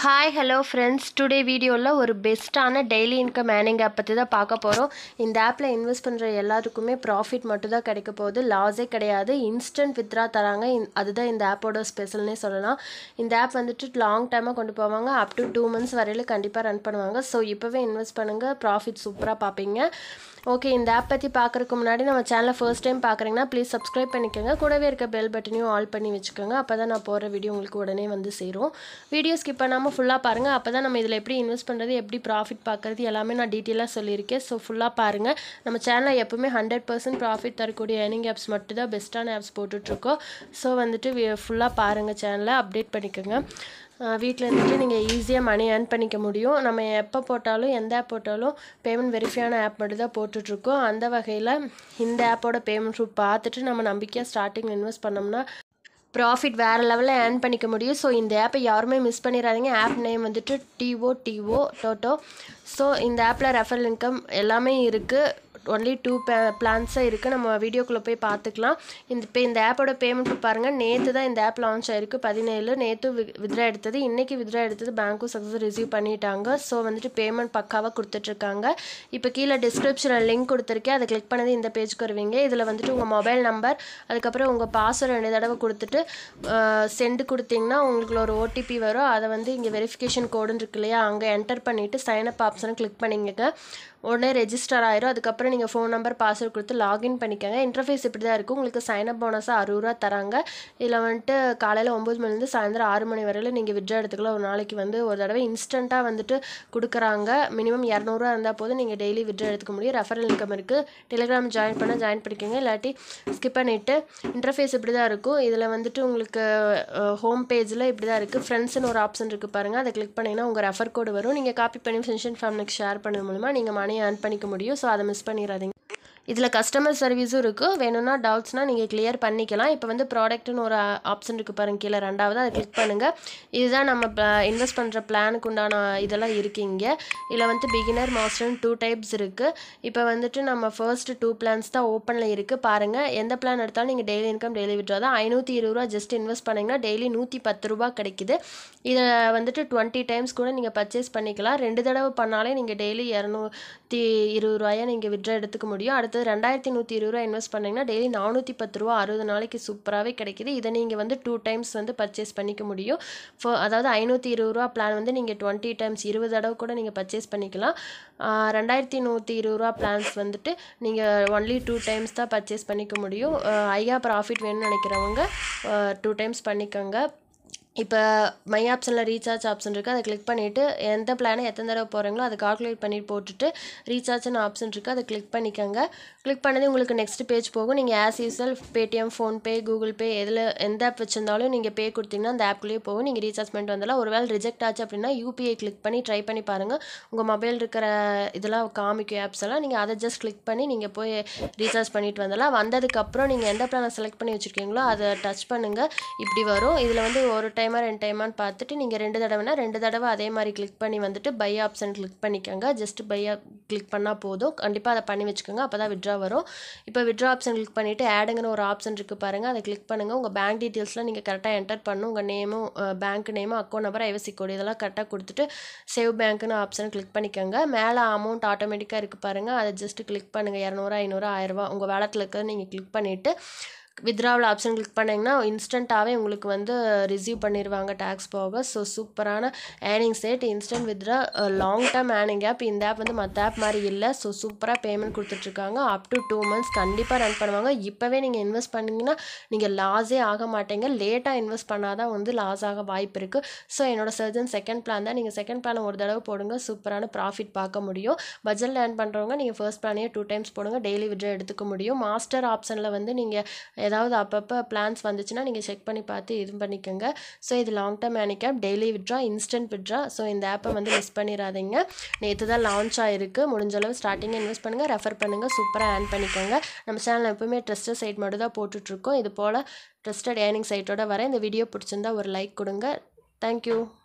hi hello friends today வீடியோவில் ஒரு பெஸ்ட்டான டெய்லி இன்கம் ஏர்னிங் ஆப் பற்றி தான் பார்க்க போகிறோம் இந்த ஆப்பில் இன்வெஸ்ட் பண்ணுற எல்லாருக்குமே ப்ராஃபிட் மட்டும் தான் கிடைக்க போகுது லாஸே கிடையாது இன்ஸ்டன்ட் வித்ரா தராங்க இந்- அதுதான் இந்த ஆப்போட ஸ்பெஷல்னே சொல்லலாம் இந்த ஆப் வந்துட்டு லாங் டைமாக கொண்டு போவாங்க அப் டு டூ மந்த்ஸ் வரையிலும் கண்டிப்பாக ரன் பண்ணுவாங்க ஸோ இப்போவே இன்வெஸ்ட் பண்ணுங்கள் ப்ராஃபிட் சூப்பராக பார்ப்பீங்க ஓகே இந்த ஆப் பற்றி பார்க்குறதுக்கு முன்னாடி நம்ம சேனலை ஃபர்ஸ்ட் டைம் பார்க்குறீங்கன்னா ப்ளீஸ் சப்ஸ்கிரைப் பண்ணிக்கோங்க கூடவே இருக்க பெல் பட்டனையும் ஆல் பண்ணி வச்சுக்கோங்க அப்போ தான் நான் போடுற வீடியோ உங்களுக்கு உடனே வந்து சேரும் வீடியோ ஸ்கிப் பண்ணாமல் ஃபுல்லாக பாருங்கள் அப்போ தான் நம்ம இதில் எப்படி இன்வெஸ்ட் பண்ணுறது எப்படி ப்ராஃபிட் பார்க்குறது எல்லாமே நான் டீட்டெயிலாக சொல்லியிருக்கேன் ஸோ ஃபுல்லாக பாருங்கள் நம்ம சேனலில் எப்பவுமே ஹண்ட்ரட் பர்சன்ட் ப்ராஃபிட் தரக்கூடிய ஏர்னிங் ஆப்ஸ் மட்டும் தான் பெஸ்ட்டான ஆப்ஸ் போட்டுட்ருக்கோம் ஸோ வந்துட்டு ஃபுல்லாக பாருங்கள் சேனலை அப்டேட் பண்ணிக்கோங்க வீட்டில் இருந்துட்டு நீங்கள் ஈஸியாக மணி ஏர்ன் பண்ணிக்க முடியும் நம்ம எப்போ போட்டாலும் எந்த ஆப் போட்டாலும் பேமெண்ட் வெரிஃபையான ஆப் மட்டும் தான் போட்டுட்ருக்கோம் அந்த வகையில் இந்த ஆப்போட பேமெண்ட் ரூட் பார்த்துட்டு நம்ம நம்பிக்கையாக ஸ்டார்டிங் இன்வெஸ்ட் பண்ணோம்னா ப்ராஃபிட் வேறு லெவலில் ஏர்ன் பண்ணிக்க முடியும் ஸோ இந்த ஆப்பை யாருமே மிஸ் பண்ணிடாதீங்க ஆப் நேம் வந்துட்டு டிஓ டிஓ டோட்டோ ஸோ இந்த ஆப்பில் ரெஃபரல் இன்கம் எல்லாமே இருக்குது ஒன்லி டூ பிளான்ஸாக இருக்குது நம்ம வீடியோக்குள்ளே போய் பார்த்துக்கலாம் இந்த இப்போ இந்த ஆப்போட பேமெண்ட் பாருங்கள் நேற்று தான் இந்த ஆப் லான்ச் ஆயிருக்கு பதினேழு நேற்று வித்ரா எடுத்தது இன்றைக்கி வித்ரா எடுத்தது பேங்க்கும் சக்ஸஸ் ரிசீவ் பண்ணிட்டாங்க ஸோ வந்துட்டு பேமெண்ட் பக்காவாக கொடுத்துட்ருக்காங்க இப்போ கீழே டிஸ்கிரிப்ஷனில் லிங்க் கொடுத்துருக்கேன் அதை கிளிக் பண்ணது இந்த பேஜ்க்கு வருவீங்க இதில் வந்துட்டு உங்கள் மொபைல் நம்பர் அதுக்கப்புறம் உங்கள் பாஸ்வேர்டு ரெண்டு தடவை கொடுத்துட்டு சென்ட் கொடுத்தீங்கன்னா உங்களுக்கு ஒரு ஓடிபி வரும் அதை வந்து இங்கே வெரிஃபிகேஷன் கோடுன்னு இருக்கு இல்லையா அங்கே என்டர் பண்ணிவிட்டு சைனப் ஆப்ஷனை கிளிக் பண்ணிக்கங்க உடனே ரெஜிஸ்டர் ஆயிரும் அதுக்கப்புறம் நீங்கள் ஃபோன் நம்பர் பாஸ்வேர்ட் கொடுத்து லாகின் பண்ணிக்கோங்க இன்டர்ஃபேஸ் இப்படி தான் இருக்கும் உங்களுக்கு சைனப் போனஸாக அறுபது ரூபா தராங்க இதில் வந்துட்டு காலையில் ஒம்பது மணிலேருந்து சாயந்தரம் ஆறு மணி வரையில நீங்கள் விட்ரா எடுத்துக்கலாம் ஒரு நாளைக்கு வந்து ஒரு தடவை இன்ஸ்டண்ட்டாக வந்துட்டு கொடுக்குறாங்க மினிமம் இரநூறுவா இருந்தால் போதும் நீங்கள் டெய்லி விட்ரா எடுத்துக்க முடியும் ரெஃபரல் இன்கம் இருக்குது டெலிகிராம் ஜாயின் பண்ண ஜாயின் பண்ணிக்கோங்க இல்லாட்டி ஸ்கிப் பண்ணிவிட்டு இன்டர்ஃபேஸ் இப்படி தான் இருக்கும் இதில் வந்துட்டு உங்களுக்கு ஹோம் பேஜில் இப்படி தான் இருக்குது ஃப்ரெண்ட்ஸ்னு ஒரு ஆப்ஷன் இருக்குது பாருங்கள் அதை கிளிக் பண்ணிங்கன்னா உங்கள் ரெஃபர் கோடு வரும் நீங்கள் காப்பி பண்ணி ஃப்ரெண்ட்ஸ் ஃபேமிலிக்கு ஷேர் பண்ணது மூலமாக நீங்கள் மணி ஏர்ன் பண்ணிக்க முடியும் ஸோ அதை மிஸ் பண்ணிடாதீங்க இதில் கஸ்டமர் சர்வீஸும் இருக்குது வேணும்னா டவுட்ஸ்னால் நீங்கள் கிளியர் பண்ணிக்கலாம் இப்போ வந்து ப்ராடக்ட்னு ஒரு ஆப்ஷன் இருக்குது பாருங்க கீழே ரெண்டாவது அதை கிளிக் பண்ணுங்கள் இதுதான் நம்ம இன்வெஸ்ட் பண்ணுற பிளானுக்கு உண்டான இதெல்லாம் இருக்குது இங்கே இதில் வந்து பிகினர் மாஸ்டர்னு டூ டைப்ஸ் இருக்குது இப்போ வந்துட்டு நம்ம ஃபர்ஸ்ட் டூ பிளான்ஸ் தான் ஓப்பனில் இருக்குது பாருங்கள் எந்த பிளான் எடுத்தாலும் நீங்கள் டெய்லி இன்கம் டெய்லி விட்ரா தான் ஐநூற்றி இருபது ரூபா ஜஸ்ட் இன்வெஸ்ட் பண்ணிங்கன்னா டெய்லி நூற்றி பத்து ரூபா கிடைக்குது இதை வந்துட்டு டுவெண்ட்டி டைம்ஸ் கூட நீங்கள் பர்ச்சேஸ் பண்ணிக்கலாம் ரெண்டு தடவை பண்ணாலே நீங்கள் டெய்லி இரநூத்தி இருபது ரூபாயை நீங்கள் விட்ரா எடுத்துக்க முடியும் அடுத்தது ரெண்டாயிரத்தி நூற்றி இருபது ரூபா இன்வெஸ்ட் பண்ணிங்கன்னா டெய்லி நானூற்றி பத்து ரூபா அறுபது நாளைக்கு சூப்பராகவே கிடைக்குது இதை நீங்கள் வந்து டூ டைம்ஸ் வந்து பர்ச்சேஸ் பண்ணிக்க முடியும் ஃபோ அதாவது ஐநூற்றி இருபது ரூபா பிளான் வந்து நீங்கள் டுவெண்ட்டி டைம்ஸ் இருபது தடவை கூட நீங்கள் பர்ச்சேஸ் பண்ணிக்கலாம் ஆஹ் ரெண்டாயிரத்தி நூற்றி இருபது ரூபா பிளான்ஸ் வந்துட்டு நீங்கள் ஒன்லி டூ டைம்ஸ் தான் பர்ச்சேஸ் பண்ணிக்க முடியும் ஐயா ப்ராஃபிட் வேணும்னு நினைக்கிறவங்க டூ டைம்ஸ் பண்ணிக்கோங்க இப்போ மை ஆப்ஷனில் ரீசார்ஜ் ஆப்ஷன் இருக்குது அதை கிளிக் பண்ணிவிட்டு எந்த பிளானை எத்தனை தடவை போகிறீங்களோ அதை கால்குலேட் பண்ணி போட்டுட்டு ரீசார்ஜ்னு ஆப்ஷன் இருக்குது அதை கிளிக் பண்ணிக்கோங்க கிளிக் பண்ணது உங்களுக்கு நெக்ஸ்ட் பேஜ் போகும் நீங்கள் as usual Paytm PhonePe Google Pay எதில் எந்த ஆப் வச்சிருந்தாலும் நீங்கள் பே கொடுத்தீங்கன்னா அந்த ஆப்லேயே போகும் நீங்கள் ரீசார்ஜ் பண்ணிட்டு வந்தாலும் ஒருவேளை ரிஜெக்ட் ஆச்சு அப்படின்னா யூபிஐ கிளிக் பண்ணி ட்ரை பண்ணி பாருங்கள் உங்கள் மொபைல் இருக்கிற இதெல்லாம் காமிக்கும் ஆப்ஸ் எல்லாம் நீங்கள் அதை ஜஸ்ட் கிளிக் பண்ணி நீங்கள் போய் ரீசார்ஜ் பண்ணிட்டு வந்தலாம் வந்ததுக்கப்புறம் நீங்கள் எந்த பிளானை செலக்ட் பண்ணி வச்சுருக்கீங்களோ அதை டச் பண்ணுங்கள் இப்படி வரும் இதில் வந்து ஒரு டைமா ரெண்டு டைமான்னு பார்த்துட்டு நீங்கள் ரெண்டு தடவைனா ரெண்டு தடவை அதே மாதிரி கிளிக் பண்ணி வந்துட்டு பை ஆப்ஷன் கிளிக் பண்ணிக்கோங்க ஜஸ்ட் பை கிளிக் பண்ணால் போதும் கண்டிப்பாக அதை பண்ணி வச்சுக்கோங்க அப்போ தான் விட்ரா வரும் இப்போ விட்ரா ஆப்ஷன் கிளிக் பண்ணிவிட்டு ஆடுங்கன்னு ஒரு ஆப்ஷன் இருக்குது பாருங்கள் அதை கிளிக் பண்ணுங்கள் உங்கள் பேங்க் டீட்டெயில்ஸ்லாம் நீங்கள் கரெக்டாக என்டர் பண்ணணும் உங்கள் நேமும் பேங்க் நேமும் அக்கௌண்ட் நம்பர் ஐவசி கோடு இதெல்லாம் கரெக்டாக கொடுத்துட்டு சேவ் பேங்க்னு ஆப்ஷன் கிளிக் பண்ணிக்கோங்க மேலே அமௌண்ட் ஆட்டோமேட்டிக்காக இருக்குது பாருங்கள் அதை ஜஸ்ட் கிளிக் பண்ணுங்கள் இரநூறு ஐநூறு ஆயிரரூபா உங்கள் வேலத்தில் இருக்கிறத நீங்கள் கிளிக் பண்ணிவிட்டு வித்ராவில் ஆப்ஷன் கிளிக் பண்ணிங்கன்னா இன்ஸ்டண்ட்டாகவே உங்களுக்கு வந்து ரிசீவ் பண்ணிடுவாங்க டேக்ஸ் போக ஸோ சூப்பரான earning set instant withdraw long term earning app இந்த ஆப் வந்து மற்ற ஆப் மாதிரி இல்லை ஸோ சூப்பராக பேமெண்ட் கொடுத்துட்ருக்காங்க அப் டு டூ மந்த்ஸ் கண்டிப்பாக ரன் பண்ணுவாங்க இப்போவே நீங்கள் இன்வெஸ்ட் பண்ணிங்கன்னா நீங்கள் லாஸே ஆக மாட்டீங்க லேட்டாக இன்வெஸ்ட் பண்ணால் தான் வந்து லாஸ் ஆக வாய்ப்பு இருக்குது ஸோ என்னோட சர்ஜன் செகண்ட் பிளான் தான் நீங்கள் செகண்ட் பிளான் ஒரு தடவை போடுங்க சூப்பரான ப்ராஃபிட் பார்க்க முடியும் பட்ஜெட் லேர்ன் பண்ணுறவங்க நீங்கள் ஃபர்ஸ்ட் பிளானையே டூ டைம்ஸ் போடுங்க டெய்லி விட்ரா எடுத்துக்க முடியும் மாஸ்டர் ஆப்ஷனில் வந்து நீங்கள் ஏதாவது அப்பப்போ பிளான்ஸ் வந்துச்சுன்னா நீங்கள் செக் பண்ணி பார்த்து இது பண்ணிக்கோங்க ஸோ இது long term earning app daily withdraw instant withdraw so இந்த ஆப்பை வந்து மிஸ் பண்ணிடாதீங்க நேற்று தான் லான்ச் ஆயிருக்கு முடிஞ்ச அளவு ஸ்டார்டிங்காக இன்வெஸ்ட் பண்ணுங்கள் ரெஃபர் பண்ணுங்கள் சூப்பராக ஏர்ன் பண்ணிக்கோங்க நம்ம சேனல் எப்பவுமே ட்ரஸ்டட் சைட் மட்டும் தான் போட்டுட்ருக்கோம் இது போல் ட்ரஸ்டட் ஏர்னிங் சைட்டோட வரேன் இந்த வீடியோ பிடிச்சிருந்தா ஒரு லைக் கொடுங்க தேங்க்யூ